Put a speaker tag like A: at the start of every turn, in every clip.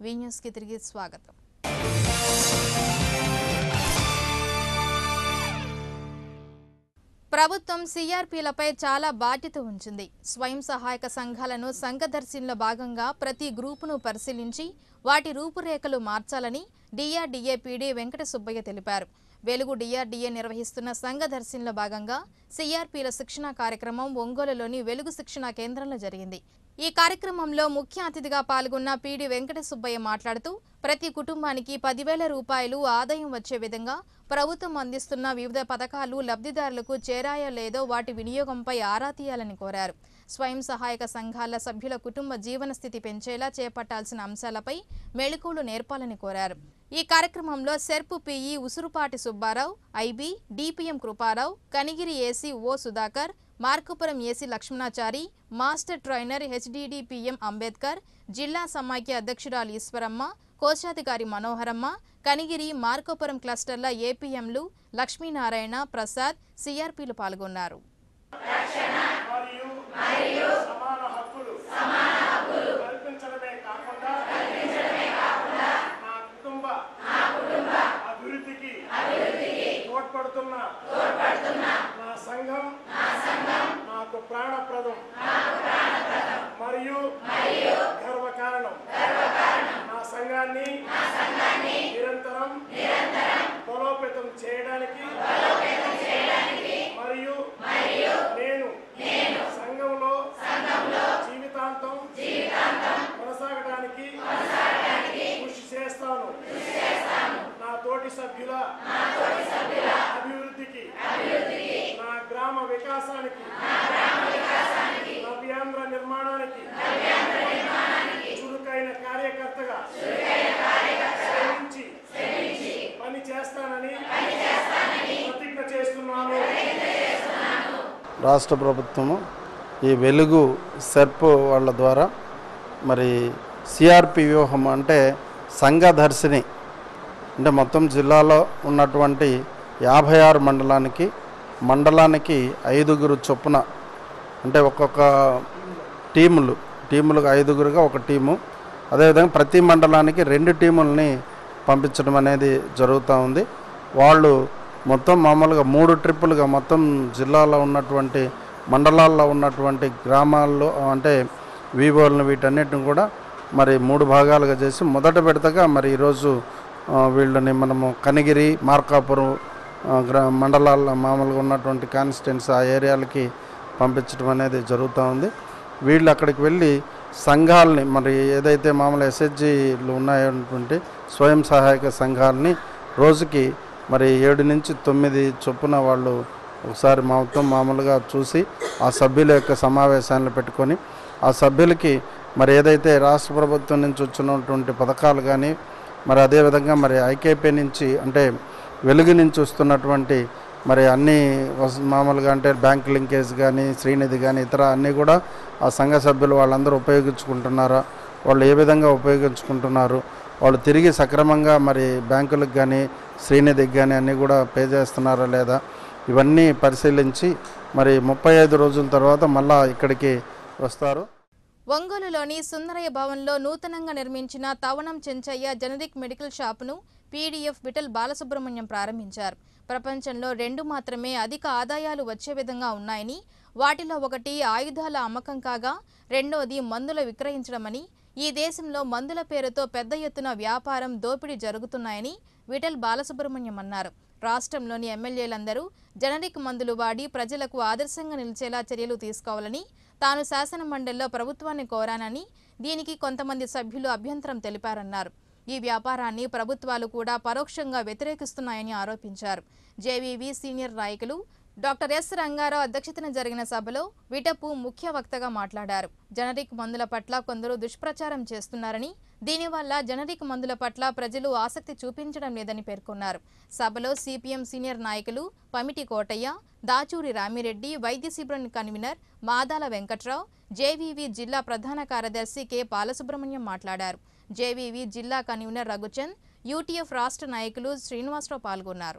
A: వి న్యూస్కి తిరిగి స్వాగతం ప్రభుత్వం సిఆర్పీలపై చాలా బాధ్యత ఉంచింది స్వయం సహాయక సంఘాలను సంఘదర్శిలో భాగంగా ప్రతి గ్రూపును పరిశీలించి వాటి రూపురేఖలు మార్చాలని డిఆర్డీఏ పీడీ వెంకట సుబ్బయ్య తెలిపారు వెలుగు డిఆర్డీఏ నిర్వహిస్తున్న సంఘదర్శిలో భాగంగా సిఆర్పీల శిక్షణ కార్యక్రమం ఒంగోలులోని వెలుగు శిక్షణ కేంద్రంలో జరిగింది ఈ కార్యక్రమంలో ముఖ్య అతిథిగా పాల్గొన్న పీడి వెంకట సుబ్బయ్య మాట్లాడుతూ ప్రతి కుటుంబానికి పదివేల రూపాయలు ఆదాయం వచ్చే విధంగా ప్రభుత్వం అందిస్తున్న వివిధ పథకాలు లబ్ధిదారులకు చేరాయో లేదో వాటి వినియోగంపై ఆరా తీయాలని కోరారు స్వయం సహాయక సంఘాల సభ్యుల కుటుంబ జీవన స్థితి పెంచేలా చేపట్టాల్సిన అంశాలపై మెళుకువలు నేర్పాలని కోరారు ఈ కార్యక్రమంలో SERP PE Usurupati Subbarao IB DPM Kruparao Kanigiri AC O Sudhakar Markapuram AC Lakshmanachari master trainer HDDPM Ambedkar జిల్లా సమాఖ్య అధ్యక్షురాలు ఈశ్వరమ్మ కోశాధికారి మనోహరమ్మ కనిగిరి మార్కపురం క్లస్టర్ల ఏపీఎంలు లక్ష్మీనారాయణ ప్రసాద్ సిఆర్పీలు పాల్గొన్నారు
B: మరియు సమాన హక్కులు కల్పించడమే కాకుండా నా కుటుంబ అభివృద్ధికి తోడ్పడుతున్న నా సంఘం నాకు ప్రాణప్రదం మరియు గర్వకారణం నా సంఘాన్ని నిరంతరం బలోపేతం చేయడానికి మరియు నేను సంఘంలో జీవితాంతం కొనసాగడానికి కృషి చేస్తాను నా తోటి సభ్యుల అభివృద్ధికి నా గ్రామ వికాసానికి నవ్యాంధ్ర నిర్మాణానికి చురుకైన కార్యకర్తగా శ్రమించి పని చేస్తానని ప్రతిజ్ఞ చేస్తున్నాను
C: రాష్ట్ర ప్రభుత్వము ఈ వెలుగు సెర్ప్ వాళ్ళ ద్వారా మరి సిఆర్పి వ్యూహం అంటే సంఘదర్శిని అంటే మొత్తం జిల్లాలో ఉన్నటువంటి యాభై ఆరు మండలానికి మండలానికి ఐదుగురు చొప్పున అంటే ఒక్కొక్క టీములు టీములుగా ఐదుగురుగా ఒక టీము అదేవిధంగా ప్రతి మండలానికి రెండు టీముల్ని పంపించడం అనేది జరుగుతూ ఉంది వాళ్ళు మొత్తం మామూలుగా మూడు ట్రిప్పులుగా మొత్తం జిల్లాలో ఉన్నటువంటి మండలాల్లో ఉన్నటువంటి గ్రామాల్లో అంటే వీవోలను వీటన్నిటిని కూడా మరి మూడు భాగాలుగా చేసి మొదట విడతగా మరి ఈరోజు ఆ, వీళ్ళని మనము కనిగిరి మార్కాపురం ఆ, గ్రా మండలాల్లో మామూలుగా ఉన్నటువంటి కాన్స్టిట్యున్సీ ఆ ఏరియాలకి పంపించడం అనేది జరుగుతూ ఉంది వీళ్ళు అక్కడికి వెళ్ళి సంఘాలని మరి ఏదైతే మామూలు ఎస్హెచ్జీలు ఉన్నాయటువంటి స్వయం సహాయక సంఘాలని రోజుకి మరి ఏడు నుంచి తొమ్మిది చొప్పున వాళ్ళు ఒకసారి మొత్తం మామూలుగా చూసి ఆ సభ్యుల యొక్క సమావేశాలను పెట్టుకొని ఆ సభ్యులకి మరి ఏదైతే రాష్ట్ర ప్రభుత్వం నుంచి వచ్చినటువంటి పథకాలు కానీ మరి అదేవిధంగా మరి ఐకేపీ నుంచి అంటే వెలుగు నుంచి వస్తున్నటువంటి మరి అన్ని వస- మామూలుగా అంటే బ్యాంక్ లింకేజ్ కానీ శ్రీనిధి కానీ ఇతర అన్నీ కూడా ఆ సంఘ సభ్యులు వాళ్ళందరూ ఉపయోగించుకుంటున్నారా వాళ్ళు ఏ విధంగా ఉపయోగించుకుంటున్నారు వాళ్ళు తిరిగి సక్రమంగా మరి బ్యాంకులకు కానీ శ్రీనిధికి కానీ అన్నీ కూడా పే చేస్తున్నారా లేదా ఇవన్నీ పరిశీలించి మరి ముప్పై ఐదు రోజుల తర్వాత మళ్ళా ఇక్కడికి వస్తారు
A: ఒంగోలులోని సుందరయ్య భవన్లో నూతనంగా నిర్మించిన తవణం చెంచయ్య జనరిక్ మెడికల్ షాపును పీడీఎఫ్ విఠల్ బాలసుబ్రహ్మణ్యం ప్రారంభించారు ప్రపంచంలో రెండు మాత్రమే అధిక ఆదాయాలు వచ్చే విధంగా ఉన్నాయని వాటిలో ఒకటి ఆయుధాల అమ్మకం కాగా రెండోది మందుల విక్రయించడమని ఈ దేశంలో మందుల పేరుతో పెద్ద ఎత్తున వ్యాపారం దోపిడీ జరుగుతున్నాయని విఠల్ బాలసుబ్రహ్మణ్యం అన్నారు రాష్ట్రంలోని ఎమ్మెల్యేలందరూ జనరిక్ మందులు వాడి ప్రజలకు ఆదర్శంగా నిలిచేలా చర్యలు తీసుకోవాలని తాను శాసన మండలిలో ప్రభుత్వాన్ని కోరానని దీనికి కొంతమంది సభ్యులు అభ్యంతరం తెలిపారన్నారు ఈ వ్యాపారాన్ని ప్రభుత్వాలు కూడా పరోక్షంగా వ్యతిరేకిస్తున్నాయని ఆరోపించారు జేవీవీ సీనియర్ నాయకులు డాక్టర్ ఎస్ రంగారావు అధ్యక్షతన జరిగిన సభలో విటపు ముఖ్య వక్తగా మాట్లాడారు జనరిక్ మందుల పట్ల కొందరు దుష్ప్రచారం చేస్తున్నారని దీనివల్ల జనరిక్ మందుల పట్ల ప్రజలు ఆసక్తి చూపించడం లేదని పేర్కొన్నారు సభలో సిపిఎం సీనియర్ నాయకులు పమిటి కోటయ్య దాచూరి రామిరెడ్డి వైద్య శిబిరం కన్వీనర్ మాదాల వెంకట్రావు జేవీవి జిల్లా ప్రధాన కార్యదర్శి కె బాలసుబ్రహ్మణ్యం మాట్లాడారు జేవీవి జిల్లా కన్వీనర్ రఘుచంద్ యూటీఎఫ్ రాష్ట్ర నాయకులు శ్రీనివాసరావు పాల్గొన్నారు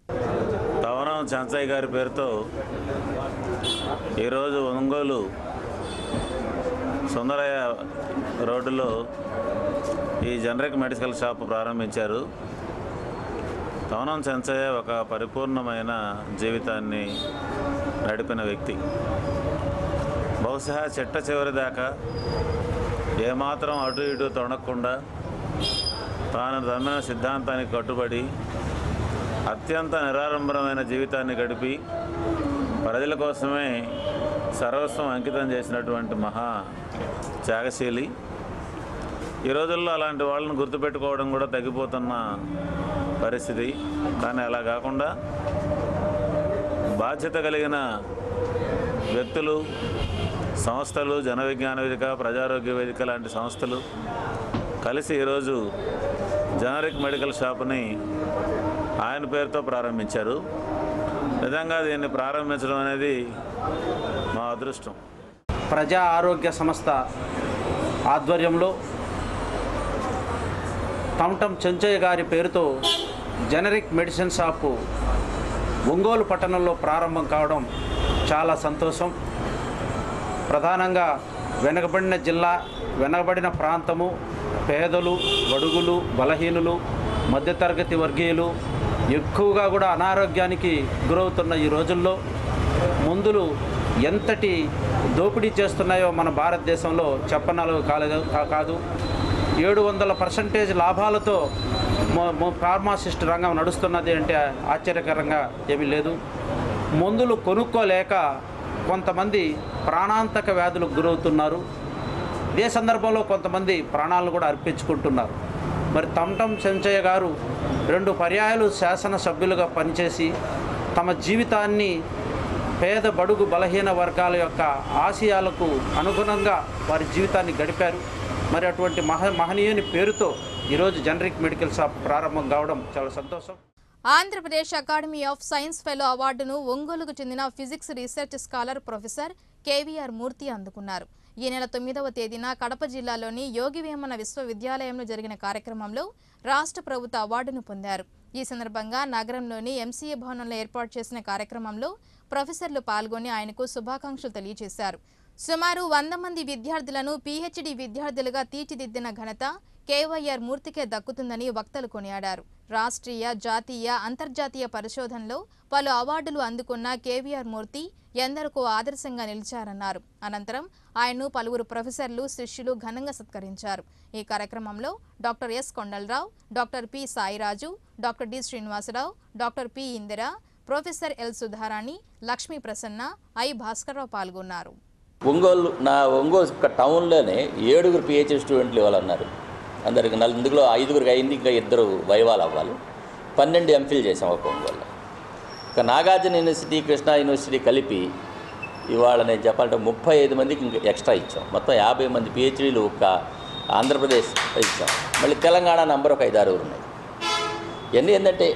D: తవరం చంచయ్య గారి పేరుతో ఈరోజు ఒంగోలు సుందరయ్య రోడ్డులో ఈ జనరిక్ మెడికల్ షాప్ ప్రారంభించారు తవనం చెంచయ్య ఒక పరిపూర్ణమైన జీవితాన్ని నడిపిన వ్యక్తి బహుశా చిట్ట చివరి దాకా ఏమాత్రం అటు ఇటు తొణకుండా తాను నమ్మిన సిద్ధాంతానికి కట్టుబడి అత్యంత నిరాడంబరమైన జీవితాన్ని గడిపి ప్రజల కోసమే సర్వస్వం అంకితం చేసినటువంటి మహా త్యాగశీలి ఈ రోజుల్లో అలాంటి వాళ్ళని గుర్తుపెట్టుకోవడం కూడా తగ్గిపోతున్న పరిస్థితి కానీ అలా కాకుండా బాధ్యత కలిగిన వ్యక్తులు సంస్థలు జన విజ్ఞాన వేదిక ప్రజారోగ్య వేదిక లాంటి సంస్థలు కలిసి ఈరోజు జనరిక్ మెడికల్ షాప్ని ఆయన పేరుతో ప్రారంభించారు నిజంగా దీన్ని ప్రారంభించడం అనేది మా అదృష్టం
E: ప్రజా ఆరోగ్య సంస్థ ఆధ్వర్యంలో టంటం చెంచయ్య గారి పేరుతో జనరిక్ మెడిసిన్ షాపు ఒంగోలు పట్టణంలో ప్రారంభం కావడం చాలా సంతోషం ప్రధానంగా వెనకబడిన జిల్లా వెనకబడిన ప్రాంతము పేదలు బడుగులు బలహీనులు మధ్యతరగతి వర్గీయులు ఎక్కువగా కూడా అనారోగ్యానికి గురవుతున్న ఈ రోజుల్లో మందులు ఎంతటి దోపిడీ చేస్తున్నాయో మన భారతదేశంలో చెప్పనాలు కాలేదు కా- కాదు ఏడు వందల పర్సంటేజ్ లాభాలతో మొ- మొ- ఫార్మాసిస్ట్ రంగం నడుస్తున్నది అంటే ఆశ్చర్యకరంగా ఏమీ లేదు మందులు కొనుక్కోలేక కొంతమంది ప్రాణాంతక వ్యాధులకు గురవుతున్నారు ఇదే సందర్భంలో కొంతమంది ప్రాణాలను కూడా అర్పించుకుంటున్నారు మరి తమటం చెంచయ్య గారు రెండు పర్యాయాలు శాసనసభ్యులుగా పనిచేసి తమ జీవితాన్ని పేద బడుగు బలహీన వర్గాల యొక్క ఆశయాలకు అనుగుణంగా వారి జీవితాన్ని గడిపారు మరి అటువంటి మహ మహనీయుని పేరుతో ఈరోజు జనరిక్ మెడికల్ షాప్ ప్రారంభం కావడం చాలా సంతోషం
A: Andhra Pradesh academy of science fellow అవార్డును ఒంగోలుకు చెందిన physics research scholar professor KVR Murthy అందుకున్నారు ఈ నెల తొమ్మిదవ తేదీన కడప జిల్లాలోని యోగి వేమన విశ్వవిద్యాలయంలో జరిగిన కార్యక్రమంలో రాష్ట్ర ప్రభుత్వ అవార్డును పొందారు ఈ సందర్భంగా నగరంలోని ఎంసీఏ భవనంలో ఏర్పాటు చేసిన కార్యక్రమంలో ప్రొఫెసర్లు పాల్గొని ఆయనకు శుభాకాంక్షలు తెలియజేశారు సుమారు వంద మంది విద్యార్థులను పీహెచ్డీ విద్యార్థులుగా తీర్చిదిద్దిన ఘనత కేవైఆర్ మూర్తికే దక్కుతుందని వక్తలు కొనియాడారు రాష్ట్రీయ జాతీయ అంతర్జాతీయ పరిశోధనలో పలు అవార్డులు అందుకున్న కేవీఆర్ మూర్తి ఎందరికో ఆదర్శంగా నిలిచారన్నారు అనంతరం ఆయన్ను పలువురు ప్రొఫెసర్లు శిష్యులు ఘనంగా సత్కరించారు ఈ కార్యక్రమంలో doctor S Kondalarao doctor P Sairaju doctor D Srinivasarao doctor P Indira professor L Sudharani Lakshmi Prasanna I Bhaskarrao పాల్గొన్నారు
F: ఒంగోలు నా ఒంగోలు ఒక టౌన్లోనే ఏడుగురు పిహెచ్డి స్టూడెంట్లు ఇవ్వాలన్నారు అందరికి నలుగురిలో ఐదుగురికి అయింది ఇంకా ఇద్దరు వైవాలు అవ్వాలి పన్నెండు ఎంఫిల్ చేసాం ఒక ఒంగోలు ఇక నాగార్జున యూనివర్సిటీ కృష్ణా యూనివర్సిటీ కలిపి ఇవాళ నేను చెప్పాలంటే ముప్పై ఐదు మందికి ఇంకా ఎక్స్ట్రా ఇచ్చాం మొత్తం యాభై మంది పిహెచ్డీలు ఒక ఆంధ్రప్రదేశ్ ఇచ్చాం మళ్ళీ తెలంగాణ నంబర్ ఒక ఐదు ఆరుగురు ఉన్నాయి ఇవన్నీ ఏంటంటే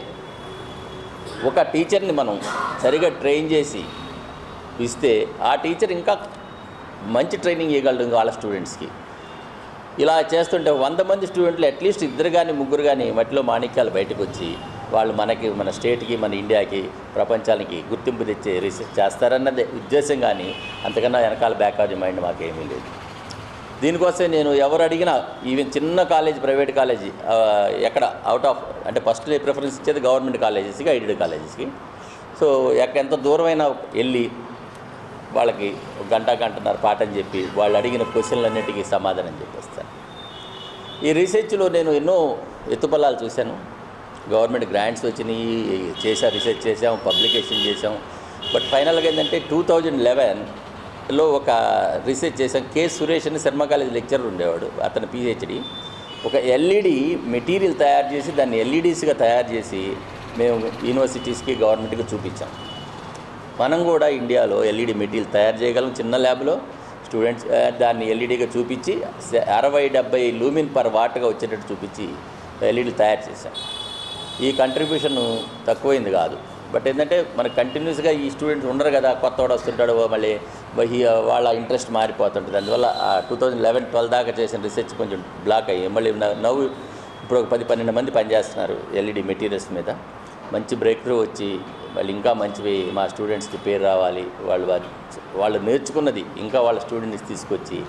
F: ఒక టీచర్ని మనం సరిగా ట్రైన్ చేసి ఇస్తే ఆ టీచర్ ఇంకా మంచి ట్రైనింగ్ ఇవ్వగలడు ఇంకా వాళ్ళ స్టూడెంట్స్కి ఇలా చేస్తుంటే వంద మంది స్టూడెంట్లు అట్లీస్ట్ ఇద్దరు కానీ ముగ్గురు కానీ మట్టిలో మాణిక్యాలు బయటకు వచ్చి వాళ్ళు మనకి మన స్టేట్కి మన ఇండియాకి ప్రపంచానికి గుర్తింపు తెచ్చే రీసెర్చ్ చేస్తారన్నదే ఉద్దేశం కానీ అంతకన్నా వెనకాల బ్యాక్ మైండ్ మాకేమీ లేదు దీనికోసం నేను ఎవరు అడిగినా ఈవెన్ చిన్న కాలేజ్ ప్రైవేట్ కాలేజీ ఆ, ఎక్కడ అవుట్ ఆఫ్ అంటే ఫస్ట్ ప్రిఫరెన్స్ ఇచ్చేది గవర్నమెంట్ కాలేజెస్కి ఐడెడ్ కాలేజెస్కి సో ఎక్క ఎంత దూరమైనా వెళ్ళి వాళ్ళకి ఒక గంట గంటన్నర పాఠం చెప్పి వాళ్ళు అడిగిన క్వశ్చన్లన్నిటికీ సమాధానం చెప్పేస్తాను ఈ రీసెర్చ్లో నేను ఎన్నో ఎత్తుపల్లాలు చూశాను గవర్నమెంట్ గ్రాంట్స్ వచ్చినాయి చేసా రీసెర్చ్ చేసాం పబ్లికేషన్ చేసాం బట్ ఫైనల్గా ఏంటంటే టూ థౌజండ్ లెవెన్లో ఒక రీసెర్చ్ చేసాం కె సురేష్ అని శర్మ కాలేజ్ లెక్చరర్ ఉండేవాడు అతను పిహెచ్డి ఒక ఎల్ఈడి మెటీరియల్ తయారు చేసి దాన్ని ఎల్ఈడీస్గా తయారు చేసి మేము యూనివర్సిటీస్కి గవర్నమెంట్కి చూపించాం మనం కూడా ఇండియాలో ఎల్ఈడి మెటీరియల్ తయారు చేయగలం చిన్న ల్యాబ్లో స్టూడెంట్స్ ఆ, దాన్ని ఎల్ఈడిగా చూపించి స- అరవై డెబ్బై లూమిన్ పర్ వాట్గా వచ్చేటట్టు చూపించి ఎల్ఈడి తయారు చేశాం ఈ కంట్రిబ్యూషన్ తక్కువైంది కాదు బట్ ఏంటంటే మనకు కంటిన్యూస్గా ఈ స్టూడెంట్స్ ఉండరు కదా కొత్త వాడు వస్తుంటాడు మళ్ళీ బహి వాళ్ళ ఇంట్రెస్ట్ మారిపోతుంటుంది అందువల్ల టూ థౌజండ్ లెవెన్ ట్వెల్వ్ దాకా చేసిన రీసెర్చ్ కొంచెం బ్లాక్ అయ్యి మళ్ళీ న- నవ్వు ఇప్పుడు ఒక పది పన్నెండు మంది పనిచేస్తున్నారు ఎల్ఈడి మెటీరియల్స్ మీద మంచి బ్రేక్ త్రూ వచ్చి మళ్ళీ ఇంకా మంచివి మా స్టూడెంట్స్కి పేరు రావాలి వాళ్ళు వా- వాళ్ళు నేర్చుకున్నది ఇంకా వాళ్ళ స్టూడెంట్స్ తీసుకొచ్చి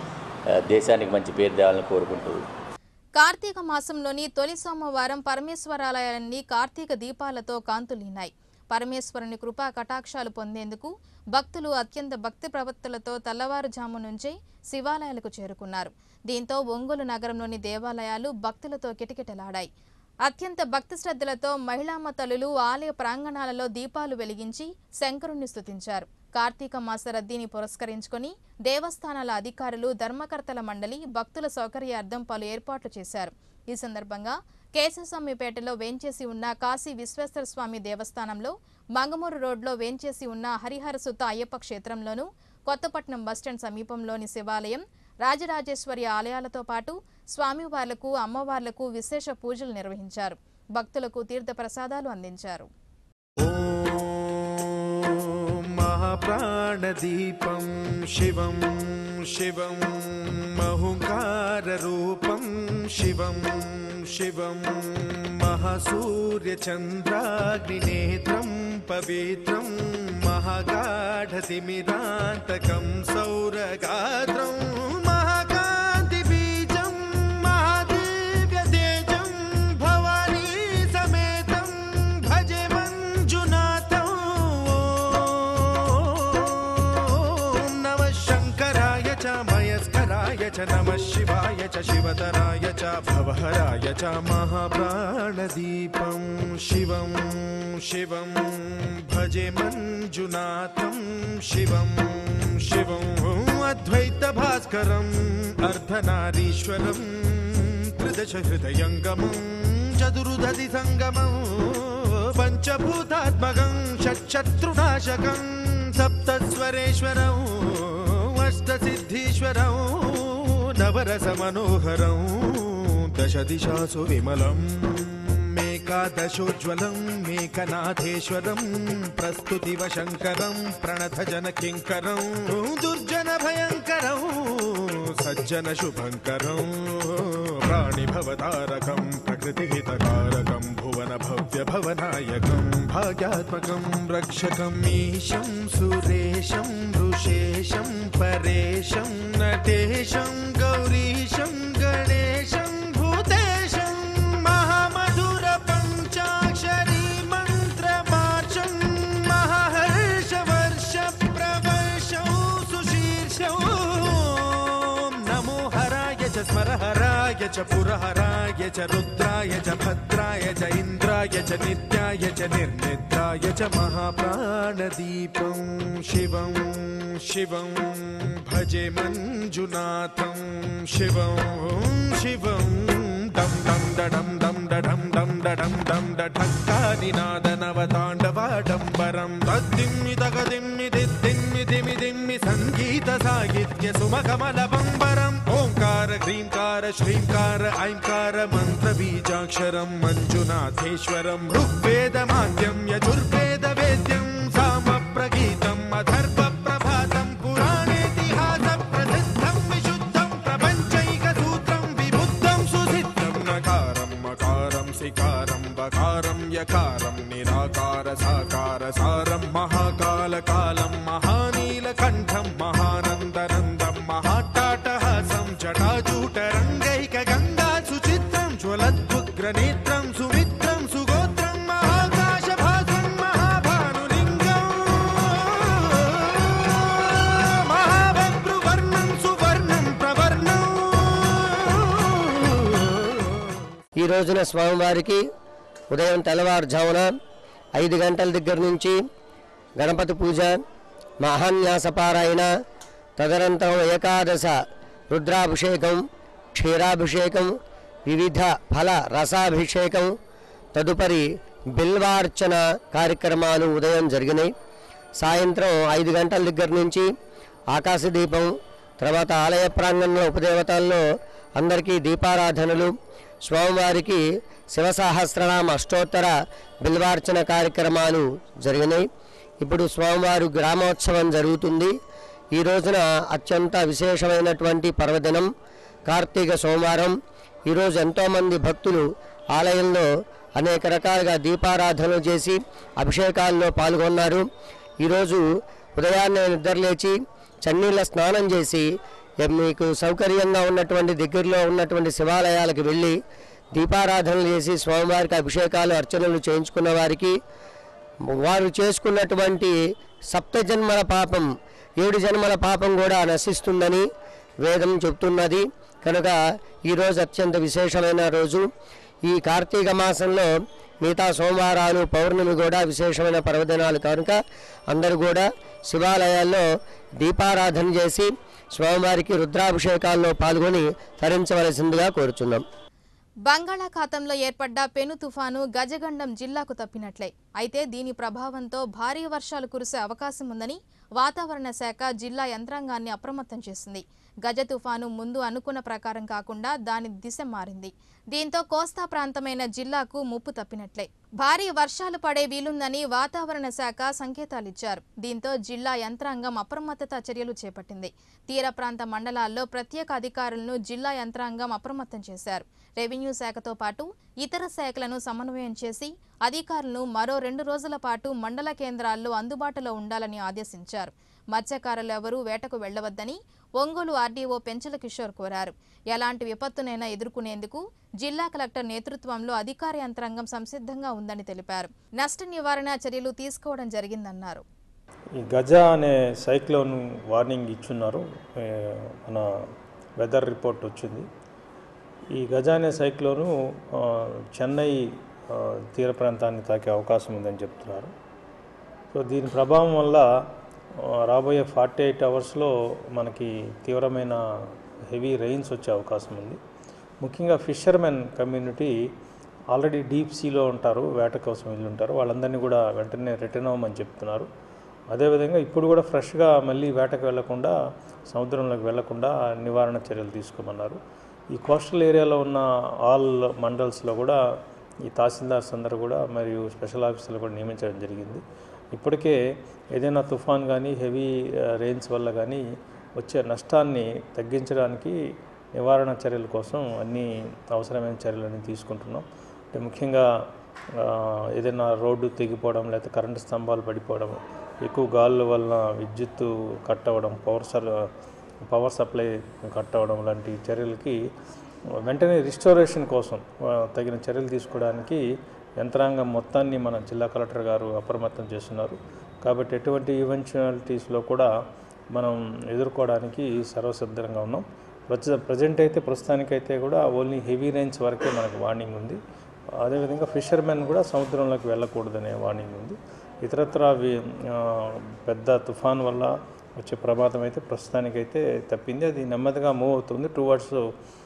F: ఆ, దేశానికి మంచి పేరు తేవాలని కోరుకుంటూ
A: కార్తీక మాసంలోని తొలి సోమవారం పరమేశ్వరాలయాలన్నీ కార్తీక దీపాలతో కాంతులీనాయి పరమేశ్వరుని కృపా కటాక్షాలు పొందేందుకు భక్తులు అత్యంత భక్తి ప్రవక్తులతో తెల్లవారుజాము నుంచే శివాలయాలకు చేరుకున్నారు దీంతో ఒంగోలు నగరంలోని దేవాలయాలు భక్తులతో కిటకిటలాడాయి అత్యంత భక్తి శ్రద్ధలతో మహిళామ తల్లులు ఆలయ ప్రాంగణాలలో దీపాలు వెలిగించి శంకరుణ్ణి స్తుతించారు కార్తీక మాస రద్దీని పురస్కరించుకొని దేవస్థానాల అధికారులు ధర్మకర్తల మండలి భక్తుల సౌకర్యార్థం పలు ఏర్పాట్లు చేశారు ఈ సందర్భంగా కేశస్వామిపేటలో వేంచేసి ఉన్న కాశీ విశ్వేశ్వర స్వామి దేవస్థానంలో మంగమూరు రోడ్లో వేంచేసి ఉన్న హరిహర సుత అయ్యప్ప క్షేత్రంలోను కొత్తపట్నం బస్టాండ్ సమీపంలోని శివాలయం రాజరాజేశ్వరి ఆలయాలతో పాటు స్వామివార్లకు అమ్మవార్లకు విశేష పూజలు నిర్వహించారు భక్తులకు తీర్థ ప్రసాదాలు అందించారు
G: ॐ महाप्राणदीपं शिवं शिवं महुङ्काररूपं शिवं शिवं महासूर्यचन्द्राग्निनेत्रं पवित्रं महागाढतिमिरान्तकं सौरगात्रं महाकान्तिबीजं महादिव्यतेजं भवानी समेतं भजे मञ्जुनाथं ॐ नमः शङ्कराय च मयस्कराय च नमः शिवाय च शिवतराय च भवहराय च महाप्राणदीपं शिवं शिवं भजे मञ्जुनाथं शिवं शिवं अद्वैतभास्करम् अर्धनारीश्वरं त्रिदशहृदयङ्गमं चतुर्दधि सङ्गमं पञ्चभूतात्मकं षट्शत्रुनाशकं सप्तस्वरेश्वरौ अष्टसिद्धीश्वरौ नवरसमनोहरौ दशदिशासु विमलम् मेकादशोज्ज्वलं मेकनाथेश्वरं प्रस्तुतिवशङ्करं प्रणतजनकिङ्करं दुर्जनभयङ्करं सज्जनशुभङ्करं प्राणिभवतारकं प्रकृतिहितकारकं भुवनभव्यभवनायकं भाग्यात्मकं रक्षकम् ईशं सुरेशं ऋषेशं परेशं नटेशं गौरीशं गणेशं भूतेशं महामधुरपञ्चाक्षरी मन्त्रमार्चं महाहर्षवर्षप्रवर्षौ सुशीर्षौ नमो हराय च स्मरहराय च पुरहराय च रुद्राय च भद्राय च इन्द्राय च नित्याय च निर्निद्राय च महाप्राणदीपं शिवं शिवं भजे मञ्जुनाथं शिवं शिवं दं दं दडं दं दडं दं दडं दं डढक्कानिनादनवताण्डवाडम्बरं तद्दिम्मि तगदिम्मि दिद्दिम्मि दिमि दिम्मि सङ्गीतसाहित्य सुमकमलबम्बरम् ओङ्कार ह्रीङ्कार श्रीङ्कार ऐङ्कार मन्त्रबीजाक्षरं मञ्जुनाथेश्वरं ऋग्वेदमाद्यं यजुर्वेदवेद्यं सामप्रगीतम् अथर्वप्रभातं पुराणेतिहासप्रसिद्धं विशुद्धं प्रपञ्चैकसूत्रं विबुद्धं सुसिद्धं नकारं मकारं सिकारं बकारं यकारं निराकार साकार सारं महाकालकालं महानीलकण्ठं महानन्दनन्दं महाट्टाटहासं जटाजूटरङ्गैकगङ्गा सुचित्रं ज्वलद्वुग्रनेत्रं सुमित्रं सुगोत्रं महाकाशभासं महाभानुलिङ्गम् महाभद्रुवर्णं सुवर्णं प्रवर्णम्
H: ఈ రోజున స్వామివారికి ఉదయం తెల్లవారుజామున ఐదు గంటల దగ్గర నుంచి గణపతి పూజ మహాన్యాసపారాయణ తదనంతరం ఏకాదశ రుద్రాభిషేకం క్షీరాభిషేకం వివిధ ఫల రసాభిషేకం తదుపరి బిల్వార్చన కార్యక్రమాలు ఉదయం జరిగినాయి సాయంత్రం ఐదు గంటల దగ్గర నుంచి ఆకాశదీపం తర్వాత ఆలయ ప్రాంగణంలో ఉపదేవతల్లో అందరికీ దీపారాధనలు స్వామివారికి శివసహస్రనామ అష్టోత్తర బిల్వార్చన కార్యక్రమాలు జరిగినాయి ఇప్పుడు స్వామివారి గ్రామోత్సవం జరుగుతుంది ఈ రోజున అత్యంత విశేషమైనటువంటి పర్వదినం కార్తీక సోమవారం ఈరోజు ఎంతోమంది భక్తులు ఆలయంలో అనేక రకాలుగా దీపారాధనలు చేసి అభిషేకాల్లో పాల్గొన్నారు ఈరోజు ఉదయాన్నే నిద్రలేచి చన్నీళ్ళ స్నానం చేసి ఏ మీకు సౌకర్యంగా ఉన్నటువంటి దగ్గరలో ఉన్నటువంటి శివాలయాలకు వెళ్ళి దీపారాధనలు చేసి స్వామివారికి అభిషేకాలు అర్చనలు చేయించుకున్న వారికి వారు చేసుకున్నటువంటి సప్త జన్మల పాపం ఏడు జన్మల పాపం కూడా నశిస్తుందని వేదం చెప్తున్నది కనుక ఈరోజు అత్యంత విశేషమైన రోజు ఈ కార్తీక మాసంలో మిగతా సోమవారాలు పౌర్ణమి కూడా విశేషమైన పర్వదినాలు కనుక అందరూ కూడా శివాలయాల్లో దీపారాధన చేసి స్వామివారికి రుద్రాభిషేకాల్లో పాల్గొని తరించవలసిందిగా కోరుచున్నాం
A: బంగాళాఖాతంలో ఏర్పడ్డ పెను తుఫాను గజగండం జిల్లాకు తప్పినట్లే అయితే దీని ప్రభావంతో భారీ వర్షాలు కురిసే అవకాశం ఉందని వాతావరణ శాఖ జిల్లా యంత్రాంగాన్ని అప్రమత్తం చేసింది గజ తుఫాను ముందు అనుకున్న ప్రకారం కాకుండా దాని దిశ మారింది దీంతో కోస్తా ప్రాంతమైన జిల్లాకు ముప్పు తప్పినట్లే భారీ వర్షాలు పడే వీలుందని వాతావరణ శాఖ సంకేతాలిచ్చారు దీంతో జిల్లా యంత్రాంగం అప్రమత్తత చర్యలు చేపట్టింది తీర ప్రాంత మండలాల్లో ప్రత్యేక అధికారులను జిల్లా యంత్రాంగం అప్రమత్తం చేశారు రెవెన్యూ శాఖతో పాటు ఇతర శాఖలను సమన్వయం చేసి అధికారులను మరో రెండు రోజుల పాటు మండల కేంద్రాల్లో అందుబాటులో ఉండాలని ఆదేశించారు మత్స్యకారులు ఎవరూ వేటకు వెళ్లవద్దని ఒంగోలు ఆర్డీఓ పెంచల కిషోర్ కోరారు ఎలాంటి విపత్తునైనా ఎదుర్కొనేందుకు జిల్లా కలెక్టర్ నేతృత్వంలో అధికార యంత్రాంగం సంసిద్ధంగా ఉందని తెలిపారు నష్ట నివారణ చర్యలు తీసుకోవడం జరిగిందన్నారు
I: ఈ గజ అనే సైక్లోన్ వార్నింగ్ ఇచ్చున్నారు ఏ, మన వెదర్ రిపోర్ట్ వచ్చింది ఈ గజ అనే సైక్లోను ఆ, చెన్నై ఆ, తీర ప్రాంతాన్ని తాకే అవకాశం ఉందని చెప్తున్నారు సో దీని ప్రభావం వల్ల ఆ, రాబోయే ఫార్టీ ఎయిట్ అవర్స్లో మనకి తీవ్రమైన హెవీ రెయిన్స్ వచ్చే అవకాశం ఉంది ముఖ్యంగా ఫిషర్మెన్ కమ్యూనిటీ ఆల్రెడీ డీప్ సీలో ఉంటారు వేట కోసం వెళ్ళి ఉంటారు వాళ్ళందరినీ కూడా వెంటనే రిటర్న్ అవ్వమని చెప్తున్నారు అదేవిధంగా ఇప్పుడు కూడా ఫ్రెష్గా మళ్ళీ వేటకు వెళ్లకుండా సముద్రంలోకి వెళ్లకుండా నివారణ చర్యలు తీసుకోమన్నారు ఈ కోస్టల్ ఏరియాలో ఉన్న ఆల్ మండల్స్లో కూడా ఈ తహసీల్దార్స్ అందరూ కూడా మరియు స్పెషల్ ఆఫీసర్లు కూడా నియమించడం జరిగింది ఇప్పటికే ఏదైనా తుఫాన్ కానీ హెవీ రెయిన్స్ వల్ల కానీ వచ్చే నష్టాన్ని తగ్గించడానికి నివారణ చర్యల కోసం అన్ని అవసరమైన చర్యలన్నీ తీసుకుంటున్నాం అంటే ముఖ్యంగా ఆ, ఏదైనా రోడ్డు తెగిపోవడం లేకపోతే కరెంటు స్తంభాలు పడిపోవడం ఎక్కువ గాలుల వలన విద్యుత్తు కట్ అవ్వడం power sir power supply cut అవ్వడం లాంటి చర్యలకి వెంటనే రిస్టోరేషన్ కోసం ఆ, తగిన చర్యలు తీసుకోవడానికి యంత్రాంగం మొత్తాన్ని మన జిల్లా కలెక్టర్ గారు అప్రమత్తం చేస్తున్నారు కాబట్టి ఎటువంటి ఈవెన్చువాలిటీస్లో కూడా మనం ఎదుర్కోవడానికి సర్వసిద్ధంగా ఉన్నాం ప్రజ ప్రజెంట్ అయితే ప్రస్తుతానికైతే కూడా ఓన్లీ హెవీ రైన్స్ వరకే మనకు వార్నింగ్ ఉంది అదేవిధంగా ఫిషర్మెన్ కూడా సముద్రంలోకి వెళ్ళకూడదనే వార్నింగ్ ఉంది ఇతరత్ర వి- ఆ, పెద్ద తుఫాన్ వల్ల వచ్చే ప్రమాదం అయితే ప్రస్తుతానికైతే తప్పింది అది నెమ్మదిగా మూవ్ అవుతుంది టువర్డ్స్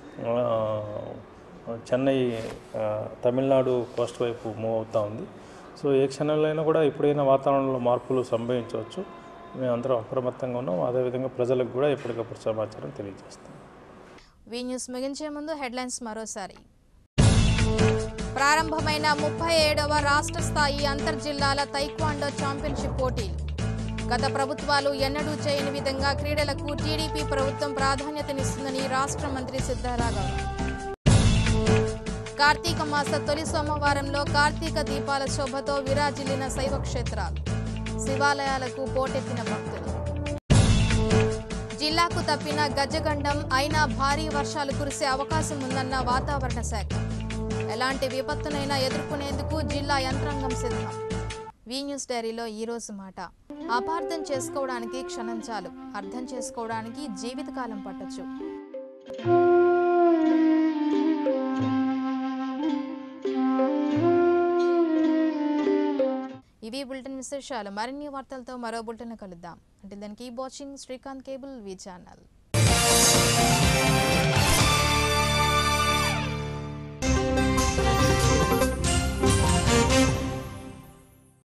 I: చెన్నై ఆ, తమిళనాడు కోస్ట్ వైపు మూవ్ అవుతూ ఉంది సో ఏ క్షణంలో అయినా కూడా ఎప్పుడైనా వాతావరణంలో మార్పులు సంభవించవచ్చు మేము అందరం అప్రమత్తంగా ఉన్నాం అదేవిధంగా ప్రజలకు కూడా ఎప్పటికప్పుడు సమాచారం తెలియజేస్తాం
A: వి న్యూస్ ముగించే ముందు హెడ్లైన్స్ మరోసారి ప్రారంభమైన ముప్పై ఏడవ రాష్ట్ర స్థాయి అంతర్జిల్లాల తైక్వాండో ఛాంపియన్షిప్ పోటీలు గత ప్రభుత్వాలు ఎన్నడూ చేయని విధంగా క్రీడలకు టీడీపీ ప్రభుత్వం ప్రాధాన్యతనిస్తుందని రాష్ట్ర మంత్రి సిద్ధారాఘవ్ కార్తీక మాస తొలి సోమవారంలో కార్తీక దీపాల శోభతో విరాజిల్లిన శైవ క్షేత్రాలు శివాలయాలకు పోటెత్తిన భక్తులు జిల్లాకు తప్పిన గజగండం అయినా భారీ వర్షాలు కురిసే అవకాశం ఉందన్న వాతావరణ శాఖ ఎలాంటి విపత్తునైనా ఎదుర్కొనేందుకు జిల్లా యంత్రాంగం సిద్ధం వి న్యూస్ డైరీలో ఈరోజు మాట అపార్థం చేసుకోవడానికి క్షణం చాలు అర్థం చేసుకోవడానికి జీవితకాలం పట్టొచ్చు ఇవి బులెటిన్ విశేషాలు మరిన్ని వార్తలతో మరో బులెటిన్ కలుద్దాం అంటే దానికి watching Srikanth cable V channel